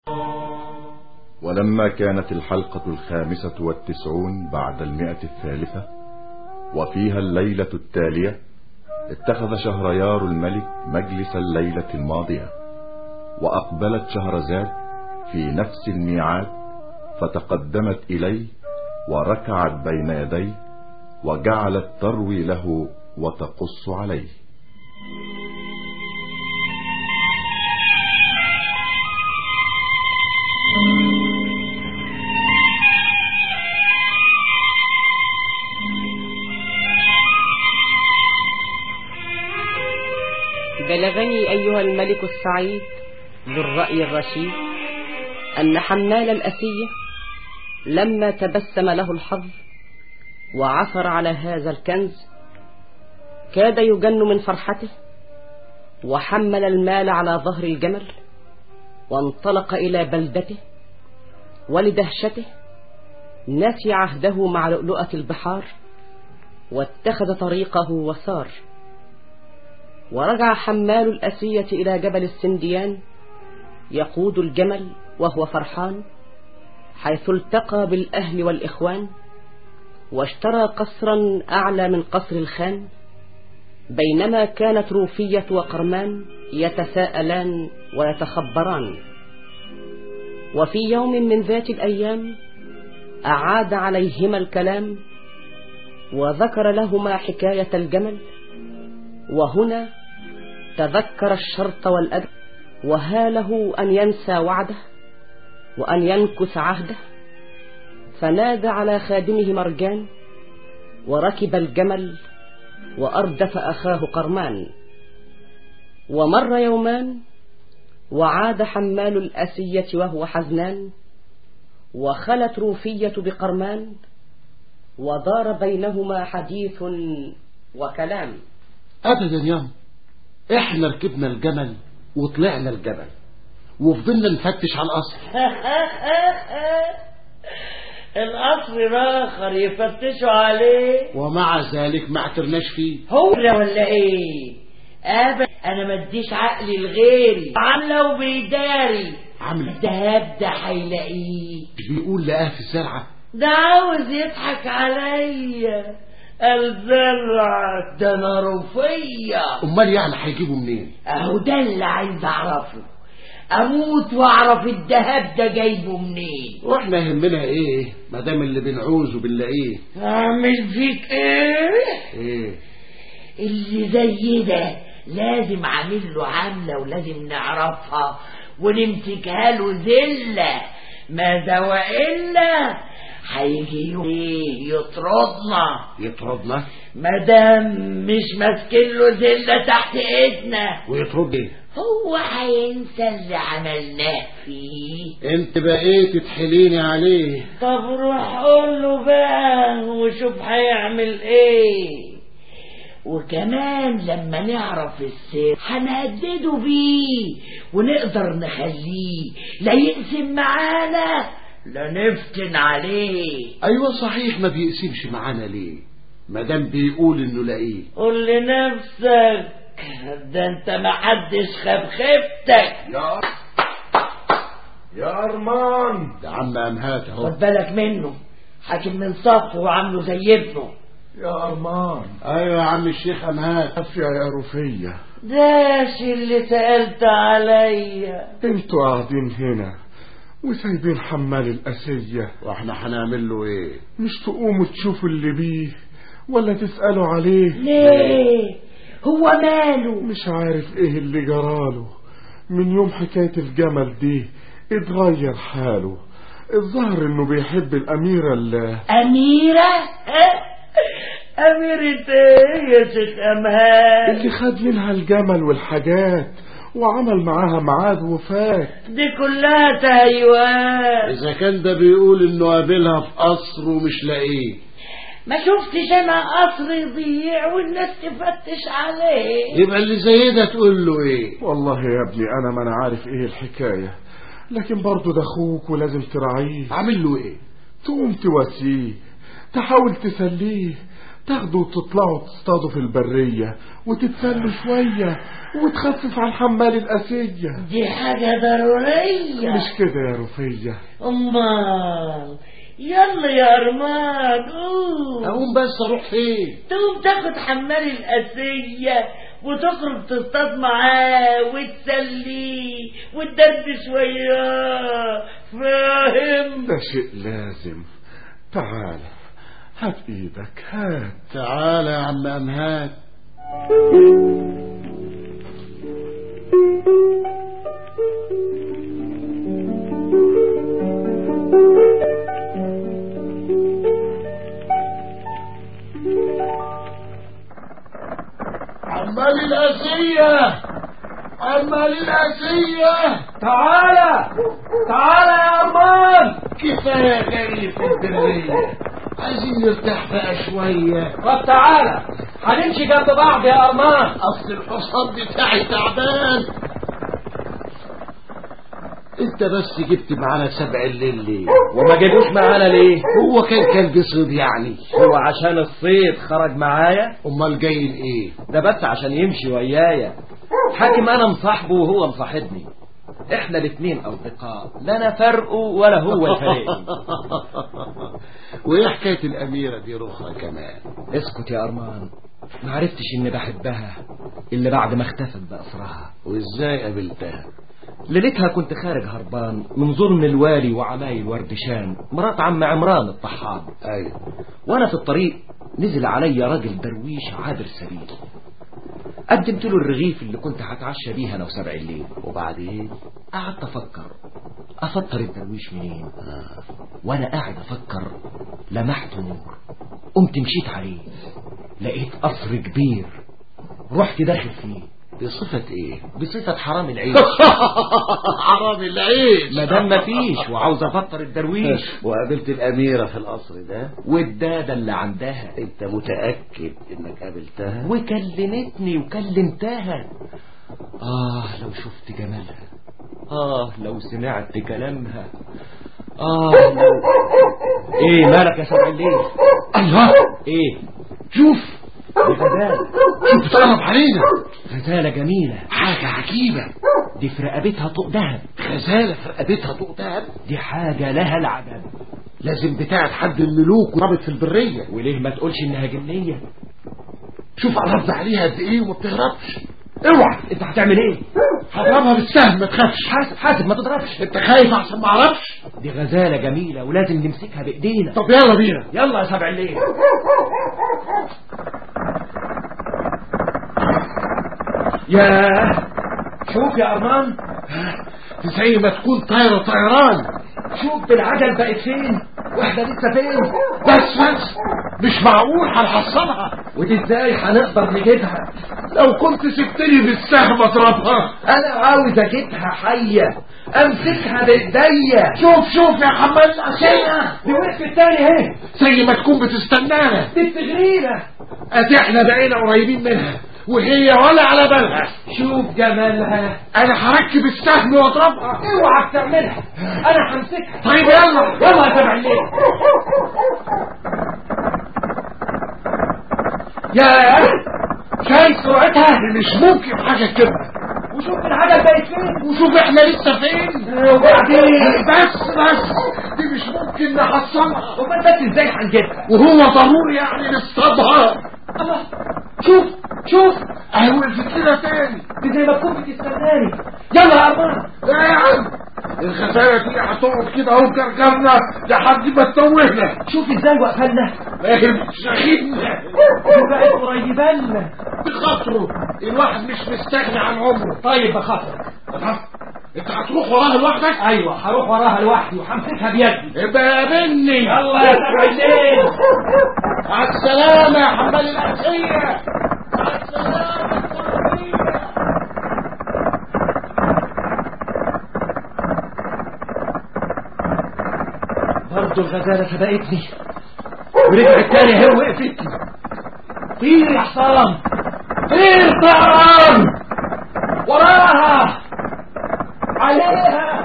ولما كانت الحلقة الخامسة والتسعون بعد المئة الثالثة وفيها الليلة التالية اتخذ شهريار الملك مجلس الليلة الماضية وأقبلت شهرزاد في نفس الميعاد فتقدمت إليه وركعت بين يديه وجعلت تروي له وتقص عليه بلغني أيها الملك السعيد ذو الرأي الرشيد أن حمال الأسية لما تبسم له الحظ وعثر على هذا الكنز كاد يجن من فرحته وحمل المال على ظهر الجمل وانطلق إلى بلدته ولدهشته نسي عهده مع لؤلؤة البحار واتخذ طريقه وسار ورجع حمال الأسية إلى جبل السنديان يقود الجمل وهو فرحان حيث التقى بالأهل والإخوان واشترى قصرا أعلى من قصر الخان بينما كانت روفية وقرمان يتساءلان ويتخبران وفي يوم من ذات الأيام أعاد عليهما الكلام وذكر لهما حكاية الجمل وهنا تذكر الشرط والأدب وهاله أن ينسى وعده وأن ينكث عهده فنادى على خادمه مرجان وركب الجمل وأردف أخاه قرمان ومر يومان وعاد حمال الأسية وهو حزنان وخلت روفية بقرمان ودار بينهما حديث وكلام ابدا ياما احنا ركبنا الجمل وطلعنا الجبل وفضلنا نفتش على القصر القصر الاخر يفتشوا عليه ومع ذلك ما اعترناش فيه هو ولا ايه ابدا انا ما اديش عقلي لغيري عامله وبيداري عامله الدهب ده هيلاقيه مش بيقول لقاه في الزرعه ده عاوز يضحك عليا الزرع ده انا رفيع امال يعني هيجيبه منين اهو ده اللي عايز اعرفه اموت واعرف الدهب ده جايبه منين واحنا يهمنا ايه ما دام اللي بنعوزه بنلاقيه اعمل فيك ايه ايه اللي زي ده لازم عامل له عامله ولازم نعرفها ونمسكها له زله ما ده والا هيجي يوم إيه يطردنا يطردنا ما دام مش ماسكين له زله تحت ايدنا ويطرد ايه هو هينسى اللي عملناه فيه انت بقيت تحليني عليه طب روح قول له بقى وشوف هيعمل ايه وكمان لما نعرف السر هنهدده بيه ونقدر نخليه لا يقسم معانا لا نفتن عليه ايوه صحيح ما بيقسمش معانا ليه ما دام بيقول انه لاقيه قول لنفسك ده انت ما حدش خاب خيبتك يا يا أرمان ده عم امهات اهو خد بالك منه حاكم من صفه وعامله زي ابنه يا أرمان ايوه يا عم الشيخ امهات عافية يا رفية داش اللي سألت عليا انتوا قاعدين هنا وسايبين حمال الأسية واحنا هنعمل له ايه مش تقوموا تشوفوا اللي بيه ولا تسألوا عليه ليه هو ماله مش عارف ايه اللي جراله من يوم حكاية الجمل دي اتغير حاله الظاهر انه بيحب الاميرة اللي أميرة أميرة ايه يا ست أمهات اللي خد منها الجمل والحاجات وعمل معاها ميعاد وفات دي كلها تهيؤات اذا كان ده بيقول انه قابلها في قصر ومش لاقيه ما شفتش انا قصر يضيع والناس تفتش عليه يبقى اللي زي ده تقول له ايه والله يا ابني انا ما انا عارف ايه الحكاية لكن برضه ده اخوك ولازم تراعيه عامل له ايه تقوم تواسيه تحاول تسليه تاخدوا وتطلعوا تصطادوا في البرية وتتسلوا شوية وتخفف عن حمال الأسية دي حاجة ضرورية مش كده يا رفية امال يلا يا ارمان قوم اقوم بس اروح فين تقوم تاخد حمال الأسية وتخرج تصطاد معاه وتسليه وتدردش وياه فاهم ده شيء لازم تعال هات ايدك هات تعالى يا عم امهات عمال الأسية عمال الأسية تعالى تعالى يا أرمان كفاية جري في البرية عايزين نرتاح بقى شوية طب تعالى هنمشي جنب بعض يا أرمان أصل الحصان بتاعي تعبان انت بس جبت معانا سبع الليل ليه وما جابوش معانا ليه هو كان كان بيصيد يعني هو عشان الصيد خرج معايا امال جاي ايه ده بس عشان يمشي ويايا حاكم انا مصاحبه وهو مصاحبني احنا الاتنين اصدقاء لا انا فرقه ولا هو يفارقني وايه حكايه الاميره دي روحها كمان اسكت يا ارمان ما عرفتش اني بحبها الا بعد ما اختفت باسرها وازاي قابلتها ليلتها كنت خارج هربان من ظلم الوالي وعمايل وردشان مرات عم عمران الطحان ايوه وانا في الطريق نزل علي راجل درويش عابر سبيل قدمت له الرغيف اللي كنت هتعشى بيه انا وسبع الليل وبعدين قعدت افكر افطر الدرويش منين وانا قاعد افكر لمحت نور قمت مشيت عليه لقيت قصر كبير رحت داخل فيه بصفة ايه بصفة حرام العيش حرام العيش ما دام مفيش وعاوز افطر الدرويش وقابلت الاميرة في القصر ده والدادة اللي عندها انت متأكد انك قابلتها وكلمتني وكلمتها آه لو شفت جمالها آه لو سمعت كلامها آه لو إيه مالك يا سبع الليل الله إيه شوف دي غزالة شوف بتقرب علينا غزالة جميلة حاجة عجيبة دي في رقبتها طوق دهب غزالة في رقبتها طوق دهب دي حاجة لها العجب لازم بتاعت حد الملوك ورابط في البرية وليه ما تقولش إنها جنية شوف قربت عليها قد ايه وما بتهربش اوعى أنت هتعمل إيه هضربها بالسهم ما تخافش حاسب حاسب ما تضربش انت خايف عشان ما اعرفش دي غزالة جميلة ولازم نمسكها بإيدينا طب يلا بينا يلا يا سبع الليل ياه شوف يا أرمان زي ما تكون طايرة طيران شوف بالعجل بقت فين واحنا لسه فين بس بس مش معقول هنحصلها ودي ازاي هنقدر نجيبها لو كنت سبتني بالسهم اضربها انا عاوز اجيبها حية امسكها بايديا شوف شوف يا حمال الأسية دي وقفت تاني اهي زي ما تكون بتستنانا دي بتغرينا ادي احنا بقينا قريبين منها وهي ولا على بالها شوف جمالها انا هركب السهم واضربها اوعى تعملها انا همسكها طيب يلا يلا يا سبع الليل يا شايف سرعتها دي مش ممكن حاجة كده وشوف العجل بقت فين وشوف احنا لسه فين وبعدين بس بس دي مش ممكن نحصلها وما بس ازاي هنجيبها وهو ضروري يعني نصطادها الله شوف شوف اهي وقفت كده تاني دي زي ما تكون بتستناني يلا يا ارمان لا يا عم الخسارة دي هتقعد كده اهو كركرنا لحد ما تتوهنا شوف ازاي وقفلنا فاهم شاهدنا دي بقت قريبه لنا بخاطره الواحد مش مستغني عن عمره طيب بخاطر طب انت هتروح وراها لوحدك ايوه هروح وراها لوحدي وهمسكها بيدي يبقى قابلني يلا يا سبع الليل مع السلامة يا حمال الأسية مع السلامة الطرفية. برضه الغزالة سبقتني ورجعت تاني اهي وقفت طير يا حصان طير طيران وراها عليها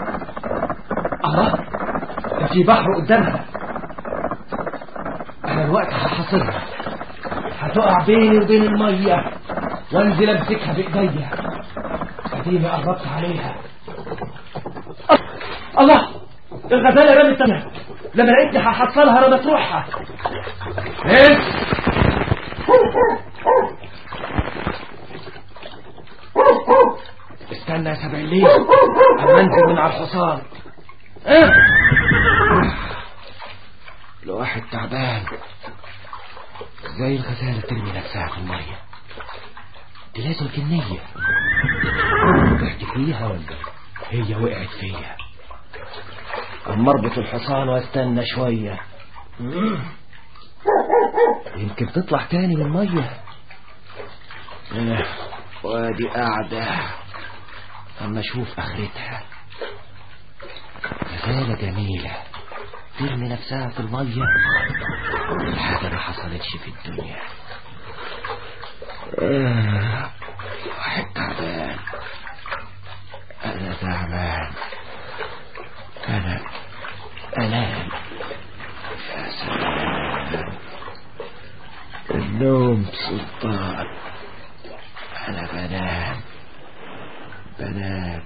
الله ده في بحر قدامها انا هحاصرها هتقع بيني وبين المية وانزل امسكها بايديا اديني قربت عليها الله الغزالة رمت تمام لما لقيتني هحصلها رمت روحها ايه استنى يا سبع الليل اما انزل من على الحصان ايه الواحد تعبان زي الغزالة ترمي نفسها في المية دي لازم جنية وقعت فيها ولا هي وقعت فيا اما اربط الحصان واستنى شوية يمكن تطلع تاني من المية إيه، وادي قاعدة اما اشوف اخرتها غزالة جميلة ترمي نفسها في المية الحاجة ما حصلتش في الدنيا آه، واحد تعبان أنا تعبان أنا أنام يا سلام النوم سلطان أنا بنام بنام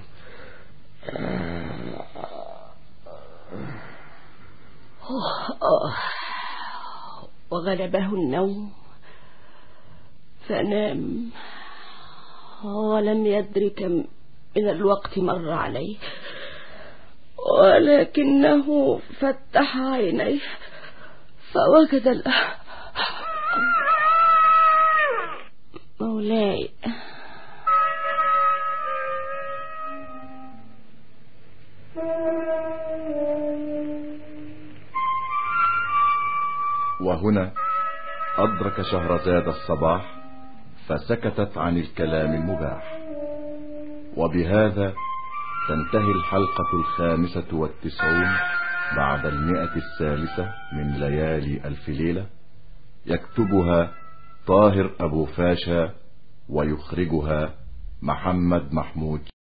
وغلبه النوم فنام ولم يدر كم من الوقت مر عليه ولكنه فتح عينيه فوجد ال... مولاي وهنا أدرك شهرزاد الصباح فسكتت عن الكلام المباح وبهذا تنتهي الحلقة الخامسة والتسعون بعد المئة الثالثة من ليالي ألف ليلة يكتبها طاهر أبو فاشا ويخرجها محمد محمود